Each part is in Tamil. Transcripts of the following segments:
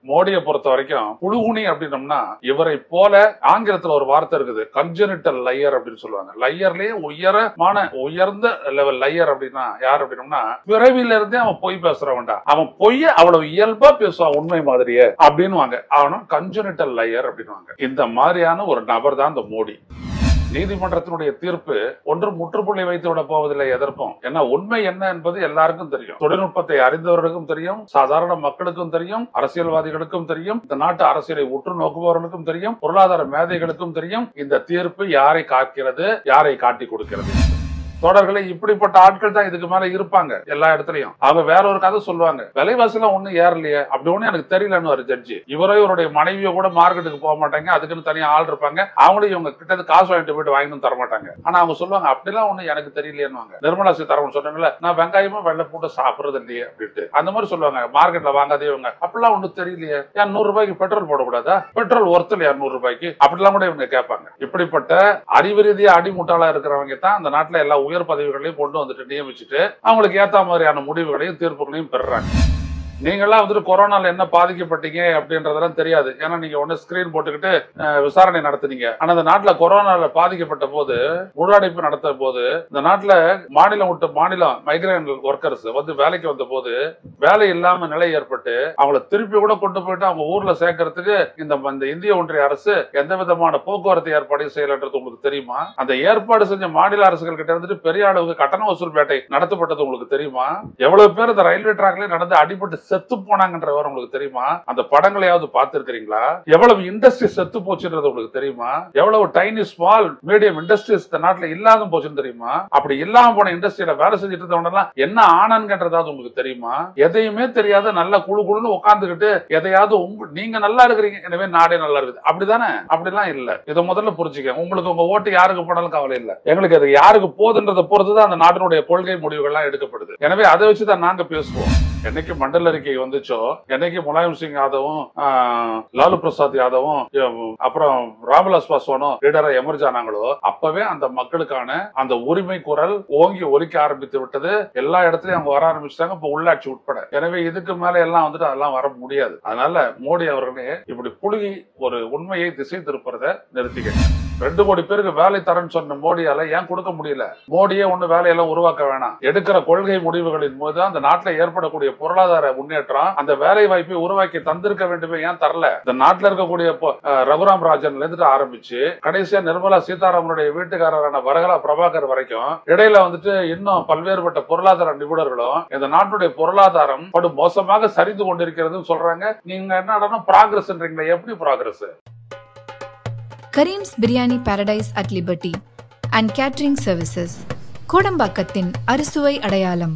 மோடியை பொறுத்த வரைக்கும் புழுகுனி அப்படின்னம்னா இவரை போல ஆங்கிலத்துல ஒரு வார்த்தை இருக்குது கன்ஜெனிட்டல் லையர் அப்படின்னு சொல்லுவாங்க லையர்லயே உயரமான உயர்ந்த லெவல் லையர் அப்படின்னா யார் அப்படின்னம்னா பிறவில இருந்தே அவன் பொய் பேசுறவன்டா அவன் பொய்ய அவ்வளவு இயல்பா பேசுவான் உண்மை மாதிரியே அப்படின்னுவாங்க அவனும் கன்ஜெனிட்டல் லையர் அப்படின்னுவாங்க இந்த மாதிரியான ஒரு நபர் தான் இந்த மோடி நீதிமன்றத்தினுடைய தீர்ப்பு ஒன்று முற்றுப்புள்ளி வைத்து விட போவதில்லை எதற்கும் ஏன்னா உண்மை என்ன என்பது எல்லாருக்கும் தெரியும் தொழில்நுட்பத்தை அறிந்தவர்களுக்கும் தெரியும் சாதாரண மக்களுக்கும் தெரியும் அரசியல்வாதிகளுக்கும் தெரியும் இந்த நாட்டு அரசியலை உற்று நோக்குபவர்களுக்கும் தெரியும் பொருளாதார மேதைகளுக்கும் தெரியும் இந்த தீர்ப்பு யாரை காக்கிறது யாரை காட்டி கொடுக்கிறது தொடர்களே இப்படிப்பட்ட ஆட்கள் தான் இதுக்கு மேல இருப்பாங்க எல்லா இடத்துலயும் அவங்க வேற ஒரு கதை சொல்லுவாங்க விலைவாசி எல்லாம் ஒண்ணும் ஏறலையே அப்படி ஒண்ணு எனக்கு தெரியலன்னு ஒரு ஜட்ஜி இவரோ இவருடைய மனைவியோ கூட மார்க்கெட்டுக்கு போக மாட்டாங்க அதுக்குன்னு தனியா ஆள் இருப்பாங்க அவங்களும் இவங்க கிட்ட இருந்து காசு வாங்கிட்டு போயிட்டு வாங்கிட்டு தர மாட்டாங்க ஆனா அவங்க சொல்லுவாங்க அப்படிலாம் ஒண்ணு எனக்கு தெரியலையேன்னு நிர்மலா சீதாராமன் சொன்னாங்கல்ல நான் வெங்காயமும் வெள்ளை போட்டு சாப்பிடுறது இல்லையே அப்படின்ட்டு அந்த மாதிரி சொல்லுவாங்க மார்க்கெட்ல வாங்காதே இவங்க அப்படிலாம் ஒண்ணு தெரியலையே ஏன் நூறு ரூபாய்க்கு பெட்ரோல் போடக்கூடாதா பெட்ரோல் ஒர்த்து இல்லையா நூறு ரூபாய்க்கு அப்படிலாம் கூட இவங்க கேட்பாங்க இப்படிப்பட்ட அறிவு ரீதியா அடிமுட்டாளா இருக்கிறவங்க தான் அந்த நாட்டுல எல்லா உயர் பதவிகளையும் கொண்டு வந்துட்டு நியமிச்சுட்டு அவங்களுக்கு ஏத்த மாதிரியான முடிவுகளையும் தீர்ப்புகளையும் பெறுறாங்க நீங்களாம் வந்துட்டு கொரோனால என்ன பாதிக்கப்பட்டீங்க அப்படின்றதெல்லாம் தெரியாது ஏன்னா நீங்க ஒண்ணு ஸ்கிரீன் போட்டுக்கிட்டு அஹ், விசாரணை நடத்துனீங்க ஆனா இந்த நாட்டுல கொரோனால பாதிக்கப்பட்ட போது முழு அடைப்பு நடத்த போது இந்த நாட்டுல மாநிலம் விட்டு மாநிலம் மைக்ரேன் ஒர்க்கர்ஸ் வந்து வேலைக்கு வந்த போது வேலை இல்லாம நிலை ஏற்பட்டு அவங்கள திருப்பி கூட கொண்டு போயிட்டு அவங்க ஊர்ல சேர்க்கறதுக்கு இந்த இந்த இந்திய ஒன்றிய அரசு எந்த விதமான போக்குவரத்து ஏற்பாடையும் செய்யலன்றது உங்களுக்கு தெரியுமா அந்த ஏற்பாடு செஞ்ச மாநில அரசுகள் கிட்ட இருந்துட்டு பெரிய அளவுக்கு கட்டண வசூல் வேட்டை நடத்தப்பட்டது உங்களுக்கு தெரியுமா எவ்வளவு பேர் இந்த ரயில்வே டிராக்ல நடந்து அடிபட்டு செத்து போனாங்கன்ற விவரம் உங்களுக்கு தெரியுமா அந்த படங்களையாவது பார்த்திருக்கிறீங்களா எவ்வளவு இண்டஸ்ட்ரி செத்து போச்சுன்றது உங்களுக்கு தெரியுமா எவ்வளவு டைனி ஸ்மால் மீடியம் இண்டஸ்ட்ரீஸ் இந்த நாட்டுல இல்லாத போச்சுன்னு தெரியுமா அப்படி இல்லாம போன இண்டஸ்ட்ரியில வேலை செஞ்சுட்டு இருந்தவங்க என்ன ஆனன்கன்றதாவது உங்களுக்கு தெரியுமா எதையுமே தெரியாத நல்ல குழு குழுன்னு உட்காந்துக்கிட்டு எதையாவது உங்க நீங்க நல்லா இருக்கிறீங்க எனவே நாடே நல்லா இருக்குது அப்படிதானே அப்படிலாம் இல்ல இதை முதல்ல புரிஞ்சுக்க உங்களுக்கு உங்க ஓட்டு யாருக்கு போனாலும் கவலை இல்ல எங்களுக்கு அது யாருக்கு போகுதுன்றதை பொறுத்து தான் அந்த நாட்டினுடைய கொள்கை முடிவுகள்லாம் எடுக்கப்படுது எனவே அதை வச்சு தான் நாங்க பேசுவோம் என்னைக்கு மண்டல் அறிக்கை வந்துச்சோ என்னைக்கு முலாயம் சிங் யாதவும் ஆஹ், லாலு பிரசாத் யாதவும் எம், அப்புறம் ராம்விலாஸ் பாஸ்வானும் லீடரா எமர்ஜ் ஆனாங்களோ அப்பவே அந்த மக்களுக்கான அந்த உரிமை குரல் ஓங்கி ஒலிக்க ஆரம்பித்து விட்டது எல்லா இடத்துலயும் அவங்க வர ஆரம்பிச்சிட்டாங்க இப்ப உள்ளாட்சி உட்பட எனவே இதுக்கு மேல எல்லாம் வந்துட்டு அதெல்லாம் வர முடியாது அதனால மோடி அவர்களே இப்படி புழுகி ஒரு உண்மையை திசை திருப்புறத நிறுத்திக்க ரெண்டு கோடி பேருக்கு வேலை தரேன்னு சொன்ன மோடியால ஏன் கொடுக்க முடியல மோடியே ஒண்ணு வேலையெல்லாம் உருவாக்க வேணாம் எடுக்கிற கொள்கை முடிவுகளின் போது அந்த நாட்டுல ஏற்படக்கூடிய பொருளாதார முன்னேற்றம் அந்த வேலை வாய்ப்பை உருவாக்கி தந்திருக்க வேண்டுமே ஏன் தரல இந்த நாட்டுல இருக்கக்கூடிய பொ- அஹ் ரகுராம் ராஜன்ல இருந்துட்டு ஆரம்பிச்சு கடைசியா நிர்மலா சீதாராமனுடைய வீட்டுக்காரரான வரகலா பிரபாகர் வரைக்கும் இடையில வந்துட்டு இன்னும் பல்வேறுபட்ட பொருளாதார நிபுணர்களும் இந்த நாட்டுடைய பொருளாதாரம் படு மோசமாக சரிந்து கொண்டிருக்கிறதுன்னு சொல்றாங்க நீங்க என்ன ப்ராகிரஸ்ன்றீங்களா எப்படி progress Kareem's biryani Paradise at Liberty and catering services கோடம்பாக்கத்தின் அறுசுவை அடையாளம்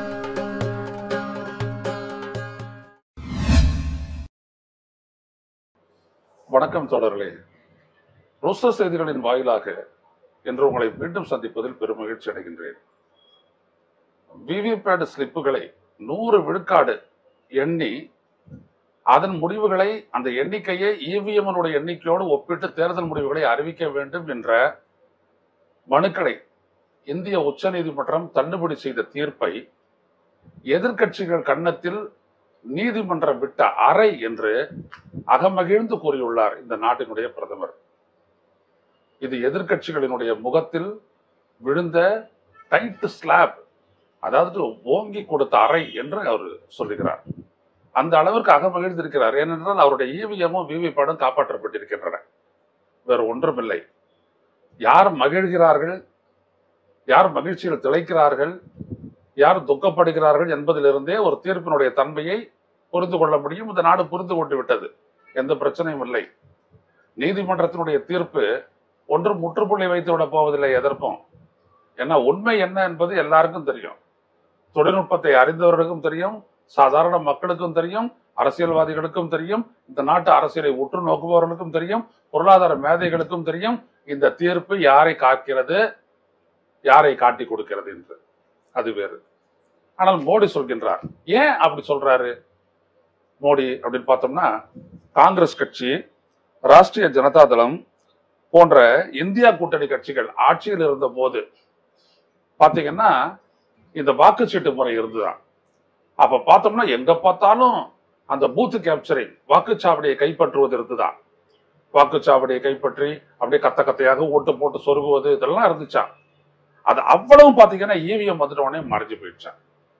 வணக்கம் தொடர்களே ருச செய்திகளின் வாயிலாக இன்று உங்களை மீண்டும் சந்திப்பதில் பெரும் மகிழ்ச்சி அடைகின்றேன் விவிபேட் ஸ்லிப்புகளை நூறு விழுக்காடு எண்ணி அதன் முடிவுகளை அந்த எண்ணிக்கையை இவிஎம் எண்ணிக்கையோடு ஒப்பிட்டு தேர்தல் முடிவுகளை அறிவிக்க வேண்டும் என்ற மனுக்களை இந்திய உச்சநீதிமன்றம் தள்ளுபடி செய்த தீர்ப்பை எதிர்க்கட்சிகள் கன்னத்தில் நீதிமன்றம் விட்ட அறை என்று அகமகிழ்ந்து கூறியுள்ளார் இந்த நாட்டினுடைய பிரதமர் இது எதிர்க்கட்சிகளினுடைய முகத்தில் விழுந்த டைட் ஸ்லாப் அதாவது ஓங்கி கொடுத்த அறை என்று அவர் சொல்லுகிறார் அந்த அளவிற்கு அகமகிழ்ந்திருக்கிறார் ஏனென்றால் அவருடைய ஈவிஎம்மும் விவிபேடும் காப்பாற்றப்பட்டிருக்கின்றன வேறு ஒன்றுமில்லை யார் மகிழ்கிறார்கள் யார் மகிழ்ச்சியில் திளைக்கிறார்கள் யார் துக்கப்படுகிறார்கள் என்பதிலிருந்தே ஒரு தீர்ப்பினுடைய தன்மையை புரிந்து கொள்ள முடியும் இந்த நாடு புரிந்து கொண்டு விட்டது எந்த பிரச்சனையும் இல்லை நீதிமன்றத்தினுடைய தீர்ப்பு ஒன்று முற்றுப்புள்ளி வைத்து விட போவதில்லை எதற்கும் ஏன்னா உண்மை என்ன என்பது எல்லாருக்கும் தெரியும் தொழில்நுட்பத்தை அறிந்தவர்களுக்கும் தெரியும் சாதாரண மக்களுக்கும் தெரியும் அரசியல்வாதிகளுக்கும் தெரியும் இந்த நாட்டு அரசியலை உற்று நோக்குபவர்களுக்கும் தெரியும் பொருளாதார மேதைகளுக்கும் தெரியும் இந்த தீர்ப்பு யாரை காக்கிறது யாரை காட்டி கொடுக்கிறது என்று அது வேறு ஆனால் மோடி சொல்கின்றார் ஏன் அப்படி சொல்றாரு மோடி அப்படின்னு பார்த்தோம்னா காங்கிரஸ் கட்சி ராஷ்டிரிய ஜனதா தளம் போன்ற இந்தியா கூட்டணி கட்சிகள் ஆட்சியில் இருந்த போது பாத்தீங்கன்னா இந்த வாக்குச்சீட்டு முறை இருந்துதான் அப்ப பார்த்தோம்னா எங்க பார்த்தாலும் அந்த பூத்து கேப்சரிங் வாக்குச்சாவடியை கைப்பற்றுவது இருந்துதான் வாக்குச்சாவடியை கைப்பற்றி அப்படியே கத்த கத்தையாக ஓட்டு போட்டு சொருகுவது இதெல்லாம் இருந்துச்சா அது அவ்வளவு பாத்தீங்கன்னா ஈவிஎம் வந்துட்ட உடனே மறைஞ்சு போயிடுச்சான்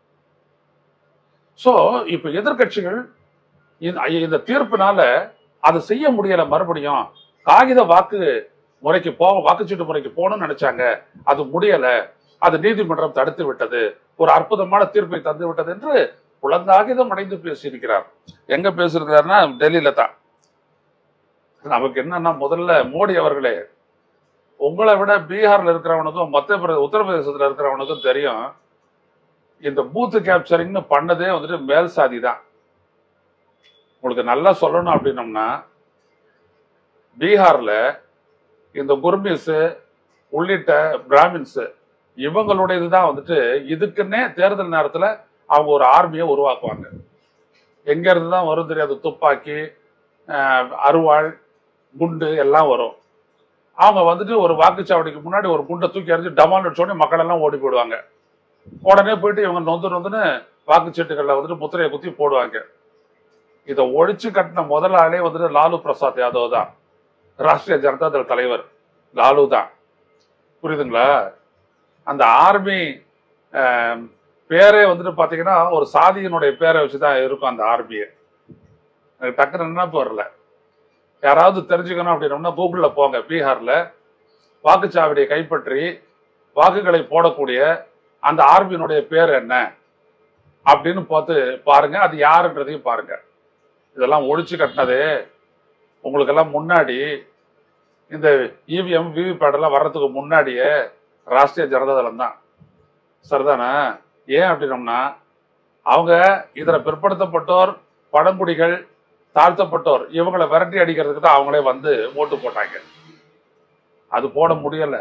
சோ இப்ப எதிர்க்கட்சிகள் இந்த- இந்த தீர்ப்பினால அதை செய்ய முடியல மறுபடியும் காகித வாக்கு முறைக்கு போ வாக்குச்சீட்டு முறைக்கு போகணும்னு நினைச்சாங்க அது முடியல அது நீதிமன்றம் தடுத்து விட்டது ஒரு அற்புதமான தீர்ப்பை தந்து விட்டது என்று புலங்காகிதம் அடைந்து பேசியிருக்கிறார் எங்க பேசியிருக்கிறாருன்னா டெல்லியில தான் நமக்கு என்னன்னா முதல்ல மோடி அவர்களே உங்களை விட பீகார்ல இருக்கிறவனுக்கும் மத்திய பிரதே உத்தரப்பிரதேசத்துல இருக்கிறவனுக்கும் தெரியும் இந்த பூத் கேப்சரிங்னு பண்ணதே வந்துட்டு மேல் சாதி தான் உங்களுக்கு நல்லா சொல்லணும் அப்படின்னம்னா பீகார்ல இந்த குர்மீஸ் உள்ளிட்ட பிராமின்ஸ் இவங்களுடையது தான் வந்துட்டு இதுக்குன்னே தேர்தல் நேரத்துல அவங்க ஒரு ஆர்மியை உருவாக்குவாங்க எங்க இருந்து தான் வரும் தெரியாது துப்பாக்கி அஹ், அருவாள் குண்டு எல்லாம் வரும் அவங்க வந்துட்டு ஒரு வாக்குச்சாவடிக்கு முன்னாடி ஒரு குண்டை தூக்கி எறிஞ்சு டமால் அடிச்சோடனே மக்கள் எல்லாம் ஓடி போயிடுவாங்க உடனே போயிட்டு இவங்க நொந்து நொந்துன்னு வாக்குச்சீட்டுகளில் வந்துட்டு முத்திரையை குத்தி போடுவாங்க இதை ஒழிச்சு கட்டின முதல் ஆளே வந்துட்டு லாலு பிரசாத் யாதவ் தான் ராஷ்டிரிய ஜனதா தள தலைவர் லாலு தான் புரியுதுங்களா அந்த ஆர்மி பேரே வந்துட்டு பாத்தீங்கன்னா ஒரு சாதியினுடைய பேரை வச்சுதான் இருக்கும் அந்த ஆர்மியை எனக்கு டக்குன்னு நினைப்பு வரல யாராவது தெரிஞ்சுக்கணும் அப்படின்னோம்னா கூகுள்ல போங்க பீகார்ல வாக்குச்சாவடியை கைப்பற்றி வாக்குகளை போடக்கூடிய அந்த ஆர்மியினுடைய பேர் என்ன அப்படின்னு பார்த்து பாருங்க அது யாருன்றதையும் பாருங்க இதெல்லாம் ஒழிச்சு கட்டினது உங்களுக்கெல்லாம் முன்னாடி இந்த இவிஎம் விவிபேட் எல்லாம் வர்றதுக்கு முன்னாடியே ராஷ்டிரிய ஜனதா தளம் தான் சரிதானே ஏன் அப்படின்னம்னா அவங்க இதர பிற்படுத்தப்பட்டோர் பழங்குடிகள் தாழ்த்தப்பட்டோர் இவங்களை விரட்டி அடிக்கிறதுக்கு தான் அவங்களே வந்து ஓட்டு போட்டாங்க அது போட முடியல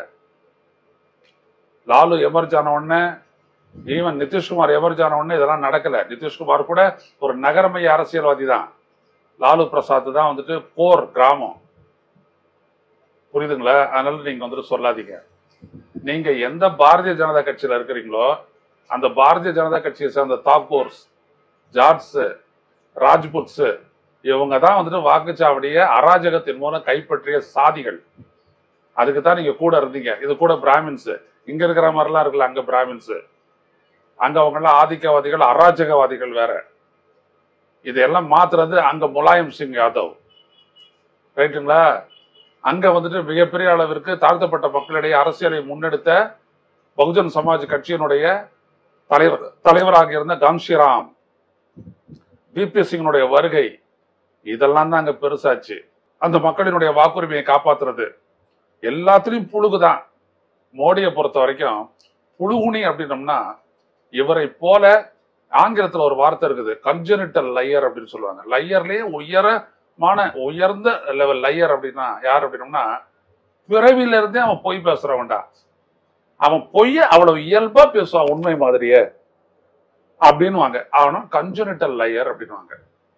லாலு எமர்ஜ் ஆன உடனே ஈவன் நிதிஷ்குமார் எமர்ஜ் ஆன உடனே இதெல்லாம் நடக்கல நிதிஷ்குமார் கூட ஒரு நகரமைய அரசியல்வாதி தான் லாலு பிரசாத் தான் வந்துட்டு போர் கிராமம் புரியுதுங்களா அதனால நீங்க வந்துட்டு சொல்லாதீங்க நீங்க எந்த பாரதிய ஜனதா கட்சியில இருக்கிறீங்களோ அந்த பாரதிய ஜனதா கட்சியை சேர்ந்த தாக்கூர்ஸ் ஜார்ஜ்ஸ் ராஜ்புட்ஸ் இவங்க தான் வந்துட்டு வாக்குச்சாவடியை அராஜகத்தின் மூலம் கைப்பற்றிய சாதிகள் அதுக்கு தான் நீங்க கூட இருந்தீங்க இது கூட பிராமின்ஸ் இங்க இருக்கிற மாதிரிலாம் இருக்குல்ல அங்க பிராமின்ஸ் அங்க அவங்க எல்லாம் ஆதிக்கவாதிகள் அராஜகவாதிகள் வேற இதெல்லாம் மாத்துறது அங்க முலாயம் சிங் யாதவ் ரைட்டுங்களா அங்க வந்துட்டு மிகப்பெரிய அளவிற்கு தாழ்த்தப்பட்ட மக்களிடையே அரசியலை முன்னெடுத்த பகுஜன் சமாஜ் கட்சியினுடைய தலைவர் தலைவராக இருந்த கான்ஷிராம் பிபி சிங்கனுடைய வருகை இதெல்லாம் தான் அங்க பெருசாச்சு அந்த மக்களினுடைய வாக்குரிமையை காப்பாத்துறது எல்லாத்துலயும் புழுகுதான் மோடியை பொறுத்த வரைக்கும் புழுகுனி அப்படின்னம்னா இவரை போல ஆங்கிலத்துல ஒரு வார்த்தை இருக்குது கன்ஜெனிட்டல் லையர் அப்படின்னு சொல்லுவாங்க லையர்லயே உயரமான உயர்ந்த லெவல் லையர் அப்படின்னா யார் அப்படின்னம்னா பிறவில இருந்தே அவன் பொய் பேசுறவன்டா அவன் பொய்ய அவ்வளவு இயல்பா பேசுவான் உண்மை மாதிரியே அப்படின்னுவாங்க அவனும் கன்ஜெனிட்டல் லையர் அப்படின்னுவாங்க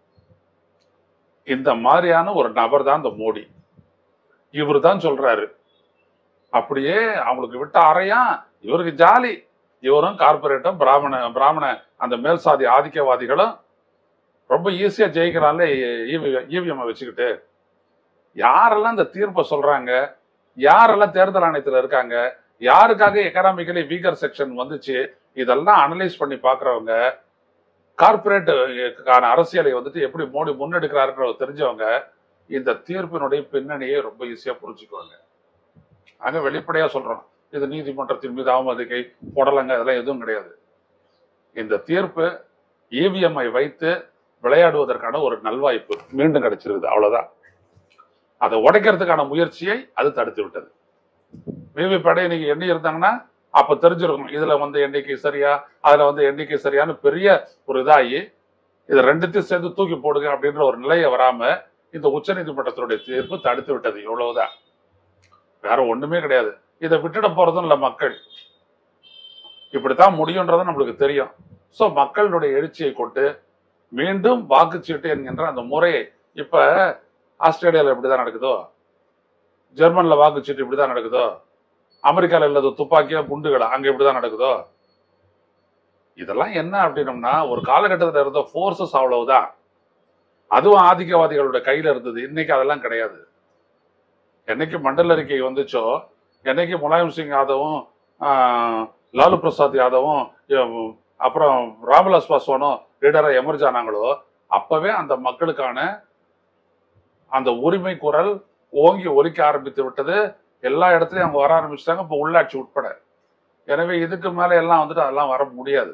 இந்த மாதிரியான ஒரு நபர் தான் இந்த மோடி இவர் தான் சொல்றாரு அப்படியே அவங்களுக்கு விட்ட அறையா இவருக்கு ஜாலி இவரும் கார்பரேட்டும் பிராமண பிராமண அந்த மேல் சாதி ஆதிக்கவாதிகளும் ரொம்ப ஈஸியா ஜெயிக்கிறான்ல இவிஎம் வச்சுக்கிட்டு யாரெல்லாம் இந்த தீர்ப்பை சொல்றாங்க யாரெல்லாம் தேர்தல் ஆணையத்துல இருக்காங்க யாருக்காக எக்கனாமிக்கலி வீக்கர் செக்ஷன் வந்துச்சு இதெல்லாம் அனலைஸ் பண்ணி பாக்குறவங்க கார்பரேட்டுக்கான அரசியலை வந்துட்டு எப்படி மோடி முன்னெடுக்கிறாருன்ற தெரிஞ்சவங்க இந்த தீர்ப்பினுடைய பின்னணியை ரொம்ப ஈஸியா புரிஞ்சுக்குவாங்க அங்க வெளிப்படையா சொல்றோம் இது நீதிமன்றத்தின் மீது அவமதிக்கை போடலங்க அதெல்லாம் எதுவும் கிடையாது இந்த தீர்ப்பு இவிஎம்ஐ வைத்து விளையாடுவதற்கான ஒரு நல்வாய்ப்பு மீண்டும் கிடைச்சிருக்குது அவ்வளவுதான் அதை உடைக்கிறதுக்கான முயற்சியை அது தடுத்து விட்டது விவிபேடை நீங்க எண்ணி இருந்தாங்கன்னா அப்ப தெரிஞ்சிருக்கும் இதுல வந்து எண்ணிக்கை சரியா அதுல வந்து எண்ணிக்கை சரியான்னு பெரிய ஒரு இதாகி இதை ரெண்டுத்தையும் சேர்ந்து தூக்கி போடுங்க அப்படின்ற ஒரு நிலையை வராம இந்த உச்சநீதிமன்றத்தினுடைய தீர்ப்பு தடுத்து விட்டது இவ்வளவுதான் வேற ஒண்ணுமே கிடையாது இதை விட்டுட போறதும் இல்ல மக்கள் இப்படித்தான் முடியுன்றது நம்மளுக்கு தெரியும் சோ மக்களுடைய எழுச்சியை கொண்டு மீண்டும் வாக்குச்சீட்டு என்கின்ற அந்த முறையை இப்ப ஆஸ்திரேலியால இப்படிதான் நடக்குதோ ஜெர்மன்ல வாக்குச்சீட்டு இப்படிதான் நடக்குதோ அமெரிக்கால இல்லாத துப்பாக்கியா குண்டுகளா அங்க இப்படிதான் நடக்குதோ இதெல்லாம் என்ன அப்படின்னம்னா ஒரு காலகட்டத்தில் இருந்த ஃபோர்ஸஸ் அவ்வளவுதான் அதுவும் ஆதிக்கவாதிகளோட கையில இருந்தது இன்னைக்கு அதெல்லாம் கிடையாது என்னைக்கு மண்டல அறிக்கை வந்துச்சோ என்னைக்கு முலாயம் சிங் யாதவும் ஆஹ், லாலு பிரசாத் யாதவும் இவ்- அப்புறம் ராம்விலாஸ் பாஸ்வானும் லீடரா எமர்ஜ் ஆனாங்களோ அப்பவே அந்த மக்களுக்கான அந்த உரிமை குரல் ஓங்கி ஒலிக்க ஆரம்பித்து விட்டது எல்லா இடத்துலயும் அவங்க வர ஆரம்பிச்சிட்டாங்க இப்போ உள்ளாட்சி உட்பட எனவே இதுக்கு மேல எல்லாம் வந்துட்டு அதெல்லாம் வர முடியாது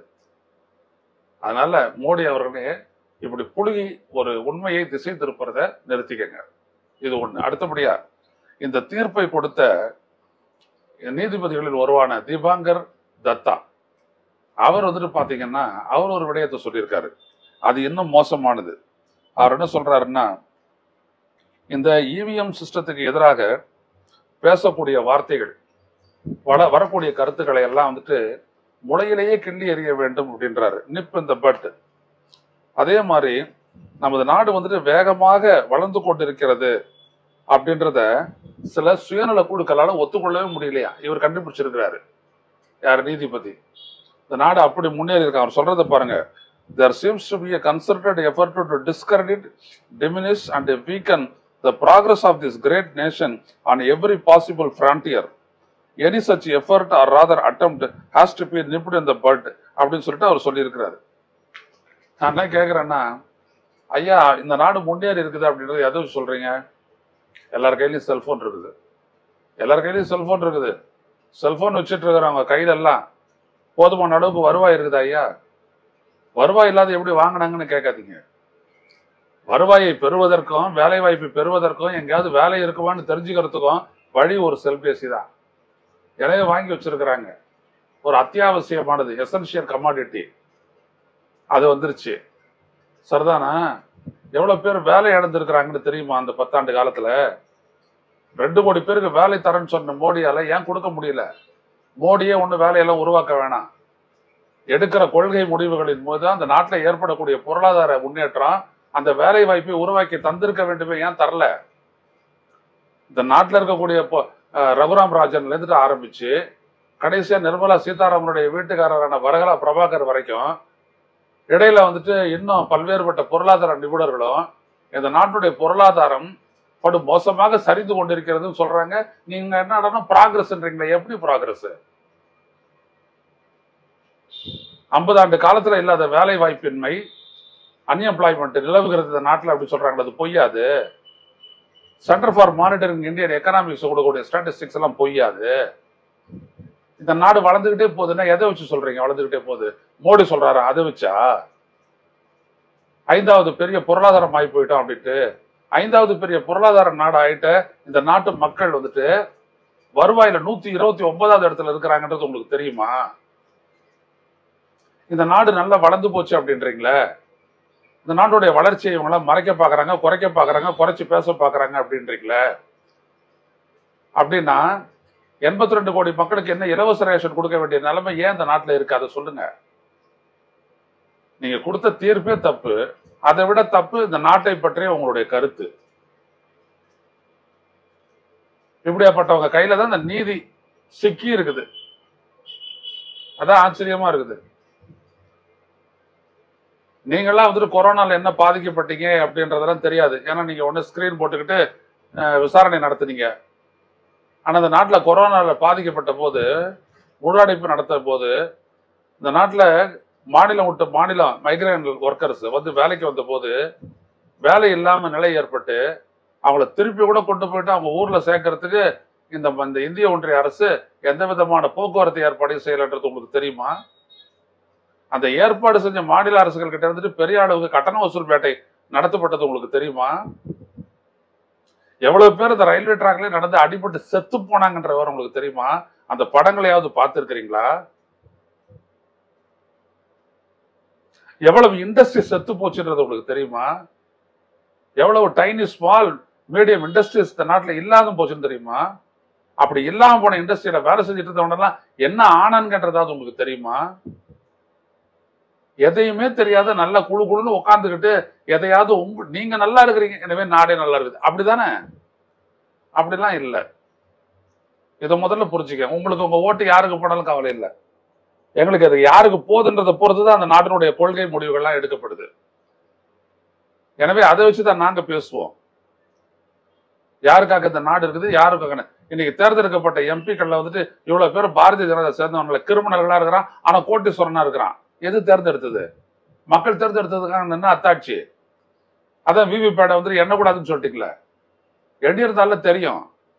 அதனால மோடி அவர்களே இப்படி புழுகி ஒரு உண்மையை திசை திருப்புறத நிறுத்திக்கங்க இது ஒண்ணு அடுத்தபடியா இந்த தீர்ப்பை கொடுத்த நீதிபதிகளில் ஒருவான தீபாங்கர் தத்தா அவர் வந்துட்டு பாத்தீங்கன்னா அவர் ஒரு விடயத்தை சொல்லியிருக்காரு அது இன்னும் மோசமானது அவர் என்ன சொல்றாருன்னா இந்த இவிஎம் சிஸ்டத்துக்கு எதிராக பேசக்கூடிய வார்த்தைகள் வர வரக்கூடிய கருத்துக்களை எல்லாம் வந்துட்டு முளையிலேயே கிள்ளி எறிய வேண்டும் அப்படின்றாரு நிப் இந்த பட் அதே மாதிரி நமது நாடு வந்துட்டு வேகமாக வளர்ந்து கொண்டிருக்கிறது அப்படின்றத சில சுயநல குழுக்களால ஒத்துக்கொள்ளவே முடியலையா இவர் கண்டுபிடிச்சிருக்கிறாரு யார் நீதிபதி இந்த நாடு அப்படி முன்னேறி இருக்கு அவர் சொல்றதை பாருங்க there seems to be a concerted effort to, to discredit, diminish and weaken the progress of this great nation on every possible frontier. Any such effort or rather attempt has to be nipped in the bud அப்படின்னு சொல்லிட்டு அவர் சொல்லியிருக்கிறாரு நான் என்ன கேட்குறேன்னா ஐயா இந்த நாடு முன்னேறி இருக்குது அப்படின்றது எது சொல்றீங்க எல்லார் கையிலயும் செல்போன் இருக்குது எல்லார் கையிலயும் செல்போன் இருக்குது செல்போன் வச்சுட்டு இருக்கிறவங்க கையில எல்லாம் போதுமான அளவுக்கு வருவாய் இருக்குதா ஐயா வருவாய் இல்லாத எப்படி வாங்கினாங்கன்னு கேட்காதீங்க வருவாயை பெறுவதற்கும் வேலை வாய்ப்பை பெறுவதற்கும் எங்கேயாவது வேலை இருக்குமான்னு தெரிஞ்சுக்கிறதுக்கும் வழி ஒரு செல்பேசி தான் எனவே வாங்கி வச்சிருக்கிறாங்க ஒரு அத்தியாவசியமானது எசென்ஷியல் கமாடிட்டி அது வந்துருச்சு சரிதானா எவ்வளவு பேர் வேலை இழந்திருக்கிறாங்கன்னு தெரியுமா அந்த பத்தாண்டு காலத்துல ரெண்டு கோடி பேருக்கு வேலை தரேன்னு சொன்ன மோடியால ஏன் கொடுக்க முடியல மோடியே ஒண்ணு வேலையெல்லாம் உருவாக்க வேணாம் எடுக்கிற கொள்கை முடிவுகளின் போது அந்த நாட்டில் ஏற்படக்கூடிய பொருளாதார முன்னேற்றம் அந்த வேலை வாய்ப்பை உருவாக்கி தந்திருக்க வேண்டுமே ஏன் தரல இந்த நாட்டில் இருக்கக்கூடிய பொ- அஹ் ரகுராம் ராஜன்ல இருந்துட்டு ஆரம்பிச்சு கடைசியா நிர்மலா சீதாராமனுடைய வீட்டுக்காரரான வரகலா பிரபாகர் வரைக்கும் இடையில வந்துட்டு இன்னும் பல்வேறுபட்ட பொருளாதார நிபுணர்களும் இந்த நாட்டுடைய பொருளாதாரம் படு மோசமாக சரிந்து கொண்டிருக்கிறதுன்னு சொல்றாங்க நீங்க என்ன ப்ராக்ரஸ்ன்றீங்களா எப்படி ப்ராக்ரஸ் ஐம்பது ஆண்டு காலத்துல இல்லாத வேலை வாய்ப்பின்மை அன்எம்ப்ளாய்மெண்ட் நிலவுகிறது இந்த நாட்டில் அப்படி சொல்றாங்களே அது பொய்யாது centre for monitoring Indian economics கொடுக்கக்கூடிய ஸ்டாட்டிஸ்டிக்ஸ் எல்லாம் பொய்யாது இந்த நாடு வளர்ந்துகிட்டே போகுதுன்னா எதை வச்சு சொல்றீங்க வளர்ந்துகிட்டே போகுது மோடி சொல்றாரு அதை வச்சா ஐந்தாவது பெரிய பொருளாதாரம் ஆகி போயிட்டோம் அப்படின்ட்டு ஐந்தாவது பெரிய பொருளாதார நாடு ஆயிட்ட இந்த நாட்டு மக்கள் வந்துட்டு வருவாயில நூத்தி இருபத்தி ஒன்பதாவது இடத்துல இருக்கிறாங்கன்றது உங்களுக்கு தெரியுமா இந்த நாடு நல்லா வளர்ந்து போச்சு அப்படின்றீங்களே இந்த நாட்டுடைய வளர்ச்சியை இவங்களாம் மறைக்க பார்க்கறாங்க குறைக்க பார்க்கறாங்க குறைச்சு பேச பார்க்கறாங்க அப்படின்றீங்களே அப்படின்னா எண்பத்தி ரெண்டு கோடி மக்களுக்கு என்ன இலவச ரேஷன் கொடுக்க வேண்டிய நிலைமை ஏன் இந்த நாட்டில் இருக்கு அதை சொல்லுங்க நீங்க கொடுத்த தீர்ப்பே தப்பு அதை விட தப்பு இந்த நாட்டை பற்றிய உங்களுடைய கருத்து இப்படியாப்பட்டவங்க கையில தான் இந்த நீதி சிக்கி இருக்குது அதான் ஆச்சரியமா இருக்குது நீங்களாம் வந்துட்டு கொரோனால என்ன பாதிக்கப்பட்டீங்க அப்படின்றதெல்லாம் தெரியாது ஏன்னா நீங்க ஒண்ணு ஸ்கிரீன் போட்டுக்கிட்டு அஹ், விசாரணை நடத்துனீங்க ஆனா இந்த நாட்டுல கொரோனால பாதிக்கப்பட்ட போது முழு நடத்த போது இந்த நாட்டுல மாநிலம் விட்டு மாநிலம் மைக்ரேன் ஒர்க்கர்ஸ் வந்து வேலைக்கு வந்த போது வேலை இல்லாம நிலை ஏற்பட்டு அவங்கள திருப்பி கூட கொண்டு போயிட்டு அவங்க ஊர்ல சேர்க்கறதுக்கு இந்த இந்த இந்திய ஒன்றிய அரசு எந்த விதமான போக்குவரத்து ஏற்பாடையும் செய்யலன்றது உங்களுக்கு தெரியுமா அந்த ஏற்பாடு செஞ்ச மாநில அரசுகள் கிட்ட இருந்துட்டு பெரிய அளவுக்கு கட்டண வசூல் வேட்டை நடத்தப்பட்டது உங்களுக்கு தெரியுமா எவ்வளவு பேர் இந்த ரயில்வே ட்ராக்லயே நடந்து அடிபட்டு செத்து போனாங்கன்ற விவரம் உங்களுக்கு தெரியுமா அந்த படங்களையாவது பார்த்திருக்கிறீங்களா எவ்வளவு இண்டஸ்ட்ரி செத்து போச்சுன்றது உங்களுக்கு தெரியுமா எவ்வளவு டைனி ஸ்மால் மீடியம் இண்டஸ்ட்ரீஸ் இந்த நாட்டுல இல்லாத போச்சுன்னு தெரியுமா அப்படி இல்லாம போன இண்டஸ்ட்ரியில வேலை செஞ்சுட்டு இருந்தவனெல்லாம் என்ன ஆனன்கன்றதாவது உங்களுக்கு தெரியுமா எதையுமே தெரியாத நல்ல குழு குழுன்னு உட்காந்துக்கிட்டு எதையாவது உங்க நீங்க நல்லா இருக்கிறீங்க எனவே நாடே நல்லா இருக்குது அப்படிதானே அப்படிலாம் இல்லை இதை முதல்ல புரிஞ்சுக்க உங்களுக்கு உங்க ஓட்டு யாருக்கு போனாலும் கவலை இல்லை எங்களுக்கு அது யாருக்கு போகுதுன்றதை பொறுத்து தான் அந்த நாட்டினுடைய கொள்கை முடிவுகள்லாம் எடுக்கப்படுது எனவே அதை வச்சுதான் நாங்க பேசுவோம் யாருக்காக இந்த நாடு இருக்குது யாருக்காக இன்னைக்கு தேர்ந்தெடுக்கப்பட்ட எம்பிக்கள்ல வந்துட்டு இவ்வளவு பேர் பாரதிய ஜனதா சேர்ந்தவங்கள கிரிமினல்களா இருக்கிறான் ஆனா கோட்டீஸ்வரனா இருக்கிறான் எது தேர்ந்தெடுத்தது மக்கள் தேர்ந்தெடுத்ததுக்காக என்ன அத்தாட்சி அதான் விவி பேடை வந்துட்டு எண்ணக்கூடாதுன்னு சொல்லிட்டீங்களே எண்ணிருந்தாலும் தெரியும்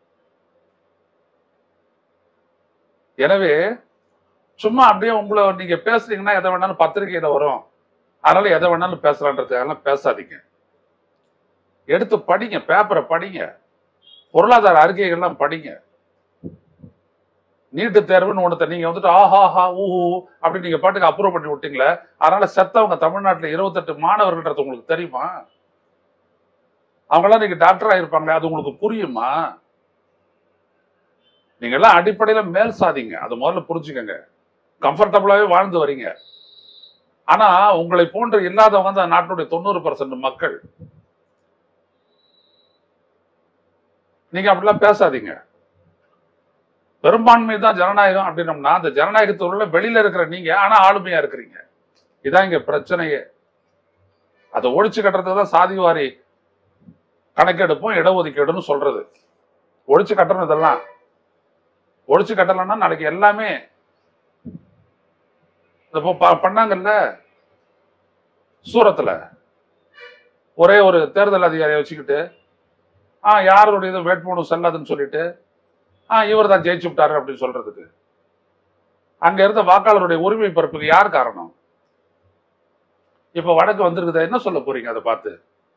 எனவே சும்மா அப்படியே உங்களை நீங்க பேசுறீங்கன்னா எதை வேணாலும் பத்திரிகையில வரும் அதனால எதை வேணாலும் பேசலான்றதுக்காக பேசாதீங்க எடுத்து படிங்க பேப்பரை படிங்க பொருளாதார அறிக்கைகள்லாம் படிங்க நீட்டு தேர்வுன்னு ஒன்றத்தை நீங்க வந்துட்டு ஆஹா ஹா ஊ அப்படின்னு நீங்க பாட்டுக்கு அப்ரூவ் பண்ணி விட்டீங்களே அதனால செத்தவங்க தமிழ்நாட்டுல இருபத்தெட்டு மாணவர்கள்ன்றது உங்களுக்கு தெரியுமா அவங்களாம் நீங்க டாக்டர் ஆயிருப்பாங்களே அது உங்களுக்கு புரியுமா நீங்க எல்லாம் அடிப்படையில மேல் சாதிங்க அது முதல்ல புரிஞ்சுக்கங்க கம்ஃபர்டபுளாவே வாழ்ந்து வரீங்க ஆனா உங்களை போன்று இல்லாதவங்க தான் நாட்டினுடைய தொண்ணூறு பர்சன்ட் மக்கள் நீங்க அப்படிலாம் பேசாதீங்க பெரும்பான்மை தான் ஜனநாயகம் அப்படின்னம்னா அந்த ஜனநாயகத்துள்ள வெளியில இருக்கிற நீங்க ஆனா ஆளுமையா இருக்கிறீங்க இதான் இங்க பிரச்சனையே அதை ஒழிச்சு கட்டுறதுக்கு தான் சாதிவாரி கணக்கெடுப்பும் இடஒதுக்கீடுன்னு சொல்றது ஒழிச்சு கட்டணும் இதெல்லாம் ஒழிச்சு கட்டலைன்னா நாளைக்கு எல்லாமே இப்போ ப- பண்ணாங்கல்ல சூரத்துல ஒரே ஒரு தேர்தல் அதிகாரியை வச்சுக்கிட்டு ஆ யாருடைய இது வேட்புமனு செல்லாதுன்னு சொல்லிட்டு ஆ இவர் தான் ஜெயிச்சு விட்டாரு அப்படின்னு சொல்றதுக்கு அங்க இருந்த வாக்காளருடைய உரிமை பரப்புக்கு யார் காரணம் இப்ப வடக்கு வந்திருக்குதா என்ன சொல்ல போறீங்க அதை பார்த்து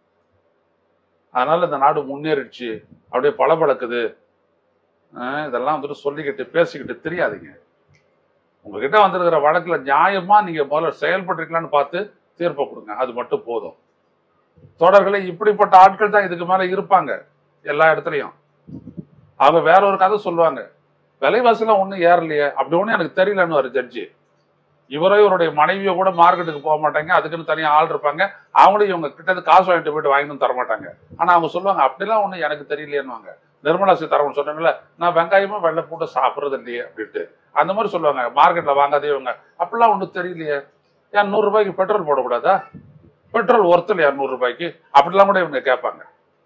அதனால இந்த நாடு முன்னேறிடுச்சு அப்படியே பளபளக்குது ஆஹ் இதெல்லாம் வந்துட்டு சொல்லிக்கிட்டு பேசிக்கிட்டு தெரியாதீங்க உங்ககிட்ட வந்திருக்கிற வழக்குல நியாயமா நீங்க முதல்ல செயல்பட்டிருக்கலான்னு பார்த்து தீர்ப்பை கொடுங்க அது மட்டும் போதும் தொடர்களே இப்படிப்பட்ட ஆட்கள் தான் இதுக்கு மேல இருப்பாங்க எல்லா இடத்துலயும் அவங்க வேற ஒரு கதை சொல்லுவாங்க விலைவாசிலாம் ஒன்றும் ஏறலையே அப்படி ஒன்றும் எனக்கு தெரியலன்னு ஒரு ஜட்ஜி இவரோ இவருடைய மனைவியோ கூட மார்க்கெட்டுக்கு போக மாட்டாங்க அதுக்குன்னு தனியாக ஆள் இருப்பாங்க அவங்களும் இவங்க கிட்ட இருந்து காசு வாங்கிட்டு போயிட்டு வாங்கிட்டு வந்து தர மாட்டாங்க ஆனா அவங்க சொல்லுவாங்க அப்படிலாம் ஒன்றும் எனக்கு தெரியலையேன்னுவாங்க நிர்மலா சீதாராமன் சொன்னாங்கல்ல நான் வெங்காயமும் வெள்ளை போட்டு சாப்பிட்றது இல்லையே அப்படின்ட்டு அந்த மாதிரி சொல்லுவாங்க மார்க்கெட்ல வாங்காதே இவங்க அப்படிலாம் ஒன்றும் தெரியலையே ஏன் நூறு ரூபாய்க்கு பெட்ரோல் போடக்கூடாதா பெட்ரோல் ஒருத்தல் இரநூறு ரூபாய்க்கு அப்படிலாம் கூட இவங்க கேட்பாங்க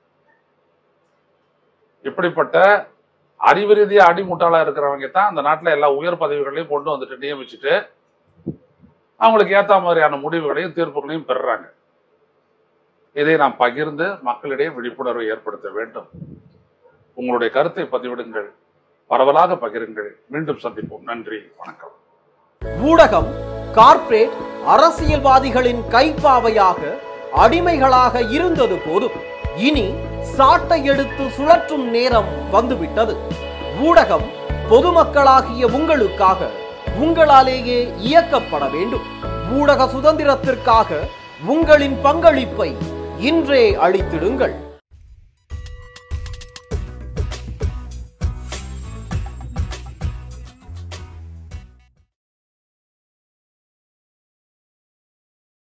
இப்படிப்பட்ட அறிவு ரீதியா அடிமுட்டாளா இருக்கிறவங்க தான் அந்த நாட்டுல எல்லா உயர் பதவிகளையும் கொண்டு வந்துட்டு நியமிச்சுட்டு அவங்களுக்கு ஏத்த மாதிரியான முடிவுகளையும் தீர்ப்புகளையும் பெறுறாங்க இதை நாம் பகிர்ந்து மக்களிடையே விழிப்புணர்வை ஏற்படுத்த வேண்டும் உங்களுடைய கருத்தை பதிவிடுங்கள் பரவலாக பகிருங்கள் மீண்டும் சந்திப்போம் நன்றி வணக்கம் ஊடகம் கார்ப்பரேட் அரசியல்வாதிகளின் கைப்பாவையாக அடிமைகளாக இருந்தது போதும் இனி சாட்டை எடுத்து சுழற்றும் நேரம் வந்துவிட்டது ஊடகம் பொதுமக்களாகிய உங்களுக்காக உங்களாலேயே இயக்கப்பட வேண்டும் ஊடக சுதந்திரத்திற்காக உங்களின் பங்களிப்பை இன்றே அளித்திடுங்கள்